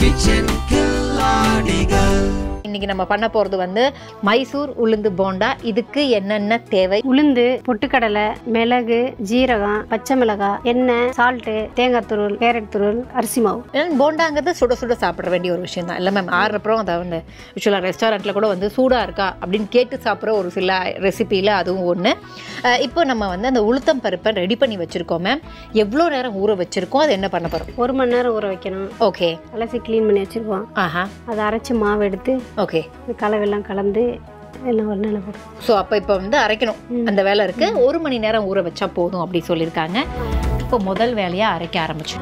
Kitchen கில்லாடிகள் இன்னைக்கு நம்ம பண்ண போறது வந்து மைசூர் உளுந்து போண்டா இதுக்கு என்னென்ன தேவை உளுந்து பொட்டுக்கடலை மிளகு ஜீரகம் பச்சை மிளகாய் எண்ணெய் சால்ட்டு தேங்காய் துருள் கேரட் துருள் அரிசி மாவு ஏன்னா போண்டாங்கிறது சுட சுட சாப்பிட வேண்டிய ஒரு விஷயம் தான் இல்லை மேம் ஆறுறப்புறம் அதை வந்து யூஸ்வலாக ரெஸ்டாரண்ட்டில் கூட வந்து சூடாக இருக்கா அப்படின்னு கேட்டு சாப்பிட்ற ஒரு சில ரெசிபியில் அதுவும் ஒன்று இப்போ நம்ம வந்து அந்த உளுத்தம் பருப்பை ரெடி பண்ணி வச்சுருக்கோம் மேம் எவ்வளோ நேரம் ஊற வச்சுருக்கோம் அது என்ன பண்ண போகிறோம் ஒரு மணி நேரம் ஊற வைக்கணும் ஓகே அலசி க்ளீன் பண்ணி வச்சுருக்கோம் ஆஹா அதை அரைச்சி மாவு எடுத்து ஓகே இந்த கலவெல்லாம் கலந்து எல்லாம் ஒரு நிலை போடும் ஸோ அப்போ இப்போ வந்து அரைக்கணும் அந்த வேலை இருக்கு ஒரு மணி நேரம் ஊற வச்சா போதும் அப்படி சொல்லியிருக்காங்க இப்போ முதல் வேலையாக அரைக்க ஆரம்பிச்சோம்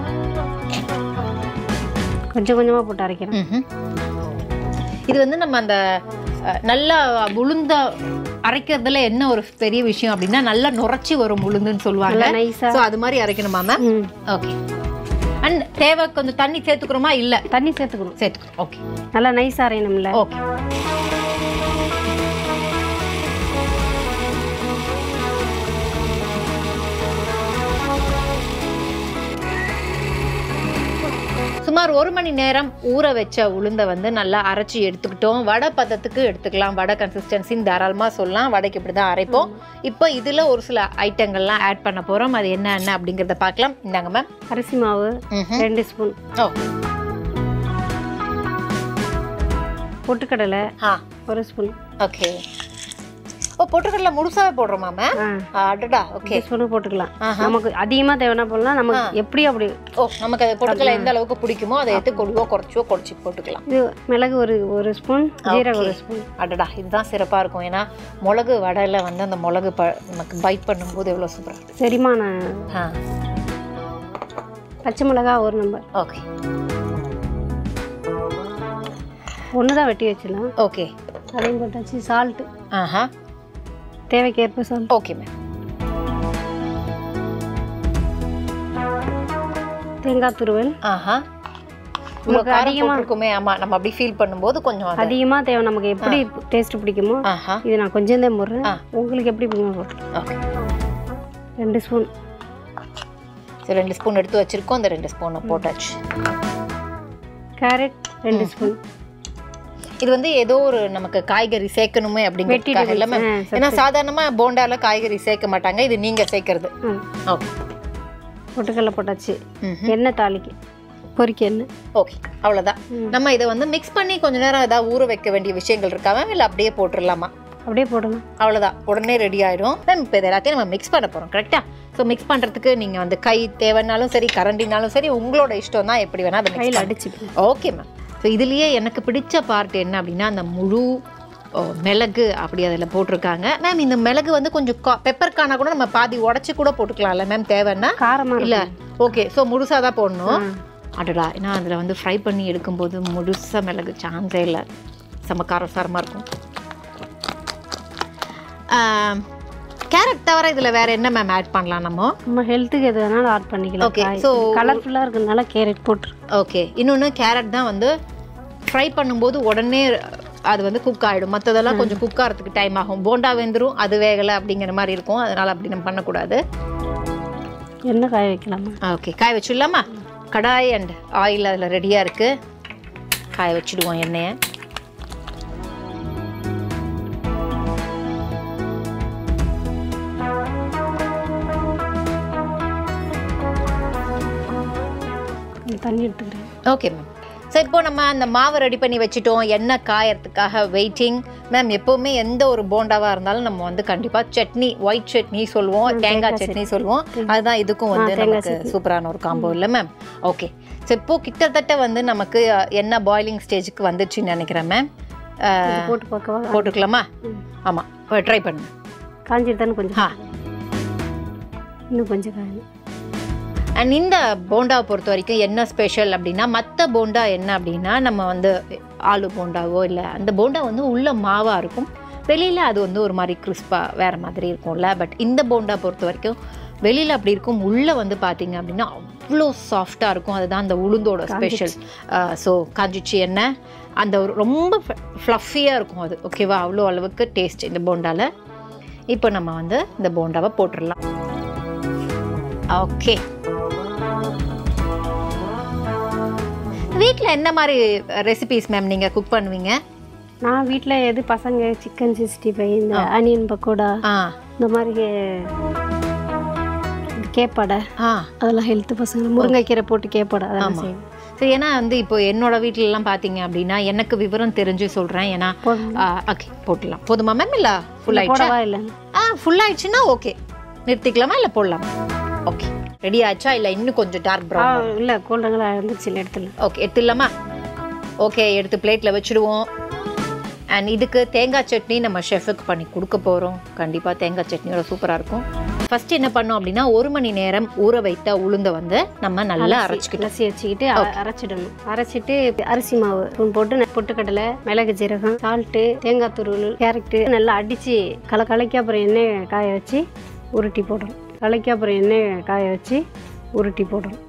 கொஞ்சம் கொஞ்சமாக போட்டு அரைக்கணும் ம்ஹும். இது வந்து நம்ம அந்த அஹ், நல்லா உளுந்த அரைக்கிறதுல என்ன ஒரு பெரிய விஷயம் அப்படின்னா நல்லா நுரைச்சி வரும் உளுந்துன்னு சொல்லுவாங்க நல்லா நைஸாக ஸோ அது மாதிரி அரைக்கணுமா மேம் ம் ஓகே அண்ட் தேவை கொஞ்சம் தண்ணி சேர்த்துக்கிறோமா இல்லை தண்ணி சேர்த்துக்கணும் சேர்த்துக்கிறோம் ஓகே நல்லா நைஸாக அரையணும்ல ஓகே சுமார் ஒரு மணி நேரம் ஊற வச்ச உளுந்தை வந்து நல்லா அரைச்சி எடுத்துக்கிட்டோம் வடை பதத்துக்கு எடுத்துக்கலாம் வடை கன்சிஸ்டன்சின்னு தாராளமாக சொல்லலாம் வடைக்கு இப்படி தான் அரைப்போம் இப்போ இதில் ஒரு சில ஐட்டங்கள்லாம் ஆட் பண்ண போகிறோம் அது என்ன என்ன அப்படிங்கிறத பார்க்கலாம் இந்தாங்க மேம் அரிசி மாவு ரெண்டு ஸ்பூன் ஓ பொட்டுக்கடலை ஆ ஒரு ஸ்பூன் ஓகே ஓ பொட்டுக்கடலை முழுசாவே போடுறோமா மேம் ஆ அடடா ஓகே ரெண்டு ஸ்பூனு போட்டுக்கலாம் ஆஹா. நமக்கு அதிகமாக தேவைன்னா போடலாம் நமக்கு எப்படி அப்படி ஓ நமக்கு அது பொட்டுக்கடலை எந்த அளவுக்கு பிடிக்குமோ அதை எடுத்து கொடுவோ குறைச்சோ குறைச்சி போட்டுக்கலாம் இது மிளகு ஒரு ஒரு ஸ்பூன் ஜீரகம் ஒரு ஸ்பூன் அடடா இதுதான் சிறப்பாக இருக்கும் ஏன்னா மிளகு வடையில் வந்து அந்த மிளகு ப நமக்கு பைட் பண்ணும்போது எவ்வளோ சூப்பராக செரிமான ஆ பச்சை மிளகா ஒரு நம்பர் ஓகே ஒன்று தான் வெட்டி வச்சிடலாம் ஓகே அதையும் போட்டாச்சு சால்ட்டு ஆஹா தேவைக்கேற்ப சால்ட் ஓகே மேம் தேங்காய் துருவல் ஆஹா இவ்வளோ காரம் போட்டிருக்குமே ஆமாம் நம்ம அப்படி ஃபீல் பண்ணும்போது கொஞ்சம் அது அதிகமாக தேவை நமக்கு எப்படி டேஸ்ட் பிடிக்குமோ ஆஹா இது நான் கொஞ்சம் தான் போடுறேன் ஆ. உங்களுக்கு எப்படி பிடிக்குமோ போட்டு ஓகே ரெண்டு ஸ்பூன் சரி ரெண்டு ஸ்பூன் எடுத்து வச்சிருக்கோம் அந்த ரெண்டு ஸ்பூனை போட்டாச்சு கேரட் ரெண்டு ஸ்பூன் இது வந்து ஏதோ ஒரு நமக்கு காய்கறி சேர்க்கணுமே அப்படிங்கிறதுக்காக இல்லை மேம் ஆ, ஏன்னா சாதாரணமாக போண்டால காய்கறி சேர்க்க மாட்டாங்க இது நீங்கள் சேர்க்கறது ம் ஓகே பொட்டுக்கடலை போட்டாச்சு ம் எண்ணெய் தாளிக்கு பொரிக்க எண்ணெய் ஓகே அவ்வளோதான் நம்ம இதை வந்து மிக்ஸ் பண்ணி கொஞ்ச நேரம் ஏதாவது ஊற வைக்க வேண்டிய விஷயங்கள் இருக்காம இல்லை அப்படியே போட்டுடலாமா அப்படியே போடணும் அவ்வளோதான் உடனே ரெடி ஆயிடும் மேம் இப்போ இது எல்லாத்தையும் நம்ம மிக்ஸ் பண்ண போகிறோம் கரெக்டா ஸோ மிக்ஸ் பண்ணுறதுக்கு நீங்கள் வந்து கை தேவைன்னாலும் சரி கரண்டினாலும் சரி உங்களோட இஷ்டம் தான் எப்படி வேணால் அதை மிக்ஸ் கையில் பண்ணி அடிச்சுக்கணும் ஓகே மேம் ஸோ இதுலேயே எனக்கு பிடிச்ச பார்ட் என்ன அப்படின்னா அந்த முழு ஓ, மிளகு அப்படி அதில் போட்டிருக்காங்க மேம் இந்த மிளகு வந்து கொஞ்சம் பெப்பர் காணா கூட நம்ம பாதி உடச்சி கூட போட்டுக்கலாம்ல மேம் தேவைன்னா காரமாக இல்லை ஓகே ஸோ முழுசாக தான் போடணும் ம். அடடா ஏன்னா அதில் வந்து ஃப்ரை பண்ணி எடுக்கும்போது முழுசாக மிளகு சான்ஸே இல்லை செம்ம காரசாரமாக இருக்கும் கேரட் தவிர இதில் வேற என்ன மேம் ஆட் பண்ணலாம் நம்ம நம்ம ஹெல்த்துக்கு எது வேணாலும் ஆட் பண்ணிக்கலாம் Okay, so- கலர்ஃபுல்லாக இருக்கிறதுனால கேரட் போட்டு ஓகே இன்னொன்று கேரட் தான் வந்து ஃப்ரை பண்ணும்போது உடனே அது வந்து குக் ஆகிடும் மற்றதெல்லாம் கொஞ்சம் குக் ஆகிறதுக்கு டைம் ஆகும் போண்டா வெந்துரும் அது வேகலை அப்படிங்கிற மாதிரி இருக்கும் அதனால் அப்படி நம்ம பண்ணக்கூடாது எண்ணெய் காய வைக்கலாமா ஓகே காய வச்சிடலாமா கடாய் அண்ட் ஆயில் அதில் ரெடியாக இருக்குது காய வச்சுடுவோம் எண்ணெயை கொஞ்சம் தண்ணி எடுத்துக்கிறேன் ஓகே மேம் ஸோ இப்போ நம்ம அந்த மாவு ரெடி பண்ணி வச்சுட்டோம் எண்ணெய் காயறதுக்காக வெயிட்டிங் மேம் எப்போவுமே எந்த ஒரு போண்டாவாக இருந்தாலும் நம்ம வந்து கண்டிப்பாக சட்னி ஒயிட் சட்னி சொல்லுவோம் தேங்காய் சட்னி சொல்லுவோம் அதுதான் இதுக்கும் வந்து நமக்கு சூப்பரான ஒரு காம்போ இல்லை மேம் ஓகே ஸோ இப்போ கிட்டத்தட்ட வந்து நமக்கு அஹ், எண்ணெய் பாயிலிங் ஸ்டேஜுக்கு வந்துச்சுன்னு நினைக்கிறேன் மேம் இது போட்டு பார்க்கவா போட்டுக்கலாமா ம். ஆமாம் ட்ரை பண்ணுங்க காஞ்சிருத்தானு கொஞ்சம் ஆ இன்னும் கொஞ்சம் காயணும் அண்ட் இந்த போண்டாவை பொறுத்த வரைக்கும் என்ன ஸ்பெஷல் அப்படின்னா மற்ற போண்டா என்ன அப்படின்னா நம்ம வந்து ஆலு போண்டாவோ இல்லை அந்த போண்டா வந்து உள்ள மாவாக இருக்கும் வெளியில் அது வந்து ஒரு மாதிரி கிறிஸ்பாக வேறு மாதிரி இருக்கும்ல பட் இந்த போண்டா பொறுத்த வரைக்கும் வெளியில் அப்படி இருக்கும் உள்ளே வந்து பார்த்தீங்க அப்படின்னா அவ்வளோ சாஃப்டாக இருக்கும் அதுதான் அந்த உளுந்தோட ஸ்பெஷல் ஸோ காஞ்சிச்சு எண்ணெய் அந்த ஒரு ரொம்ப ஃப்ளஃபியாக இருக்கும் அது ஓகேவா அவ்வளோ அளவுக்கு டேஸ்ட் இந்த போண்டாவில் இப்போ நம்ம வந்து இந்த போண்டாவை போட்டுடலாம் ஓகே வீட்டில் என்ன மாதிரி ரெசிபிஸ் மேம் நீங்கள் குக் பண்ணுவீங்க நான் வீட்டில் எது பசங்க சிக்கன் சிக்ஸ்டி ஃபைவ் இந்த ஆனியன் பக்கோடா ஆ இந்த மாதிரி கேப்பாடை ஆ அதெல்லாம் ஹெல்த் பசங்க முருங்கைக்கீரை போட்டு கேப்பாடை அதெல்லாம் செய்வேன் ஸோ ஏன்னா வந்து இப்போ என்னோட வீட்டிலலாம் பார்த்தீங்க அப்படின்னா எனக்கு விவரம் தெரிஞ்சு சொல்கிறேன் ஏன்னா ஓகே போட்டுடலாம் போதுமா மேம் இல்லை ஃபுல் ஆயிடுச்சா போடவா இல்லை ஆ ஃபுல் ஆயிடுச்சுன்னா ஓகே நிறுத்திக்கலாமா இல்லை போடலாமா ஓகே ரெடி ஆச்சா இல்லை இன்னும் கொஞ்சம் டார்க் ஆ ப்ரௌன் இல்லை கூல்ட்ரிங்கெலாம் இருந்துச்சு இல்லை இடத்துல ஓகே எடுத்துடலாமா ஓகே எடுத்து பிளேட்டில் வச்சுடுவோம் அண்ட் இதுக்கு தேங்காய் சட்னி நம்ம ஷெஃபுக்கு பண்ணி கொடுக்க போகிறோம் கண்டிப்பாக தேங்காய் சட்னியோட சூப்பராக இருக்கும் ஃபர்ஸ்ட் என்ன பண்ணோம் அப்படின்னா ஒரு மணி நேரம் ஊற வைத்த உளுந்தை வந்து நம்ம நல்லா அரைச்சிக்கிட்டோம் லசி வச்சுக்கிட்டு அ- அரைச்சிடணும் அரைச்சிட்டு அரிசி மாவு ஸ்பூன் போட்டு நெ- பொட்டுக்கடலை மிளகு ஜீரகம் சால்ட்டு தேங்காய் துருவல் கேரட்டு நல்லா அடித்து கல கலக்கி அப்புறம் எண்ணெய் காய வச்சு உருட்டி போடணும் கலக்கி அப்புறம் எண்ணெய் காய வச்சு உருட்டி போடணும்